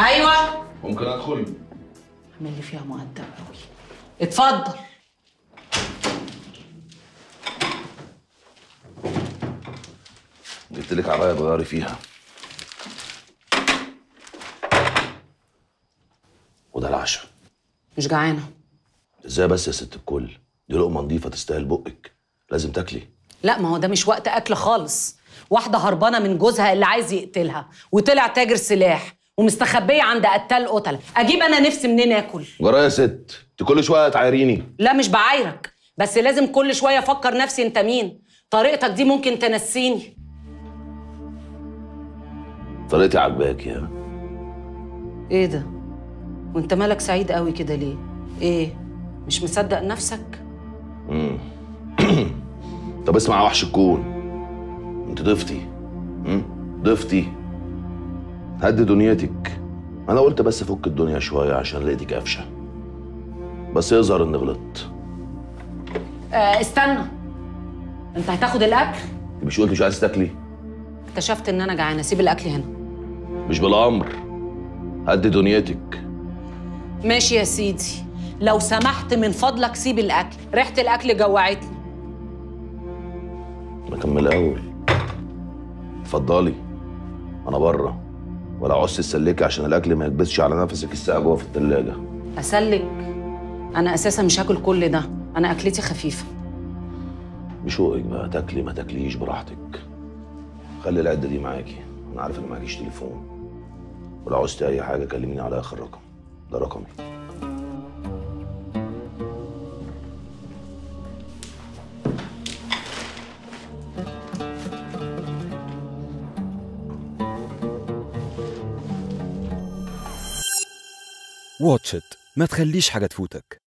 ايوه ممكن ادخل اعمل لي فيها مؤدب قوي اتفضل جبت لك عبايه تغيري فيها وده العشاء مش جعانه ازاي بس يا ست الكل دي لقمه نظيفه تستاهل بقك لازم تاكلي لا ما هو ده مش وقت اكل خالص واحده هربانه من جوزها اللي عايز يقتلها وطلع تاجر سلاح ومستخبيه عند قتال قتله اجيب انا نفسي منين اكل جرايه يا ست انت كل شويه تعايريني لا مش بعايرك بس لازم كل شويه افكر نفسي انت مين طريقتك دي ممكن تنسيني طريقتي عجباك يا ايه ده وانت مالك سعيد قوي كده ليه ايه مش مصدق نفسك طب اسمع يا وحش الكون انت ضفتي مم؟ ضفتي هدي دنيتك انا قلت بس فك الدنيا شويه عشان لقيتك قفشه بس يظهر اني غلطت آه استنى انت هتاخد الاكل انت مش قلت مش عايز تاكلي اكتشفت ان انا جعانه سيب الاكل هنا مش بالامر هدي دنيتك ماشي يا سيدي لو سمحت من فضلك سيب الاكل ريحه الاكل جوعتني نكمل الاول اتفضلي انا بره ولا عوزت تسلكي عشان الاكل ما يكبسش على نفسك الساعه جوه في التلاجة اسلك انا اساسا مش هاكل كل ده انا اكلتي خفيفه بشوقك بقى تاكلي ما تاكليش براحتك خلي العده دي معاكي انا عارف ان معكيش تليفون ولو عوزتي اي حاجه كلميني على اخر رقم ده رقمي واتش إت ما تخليش حاجة تفوتك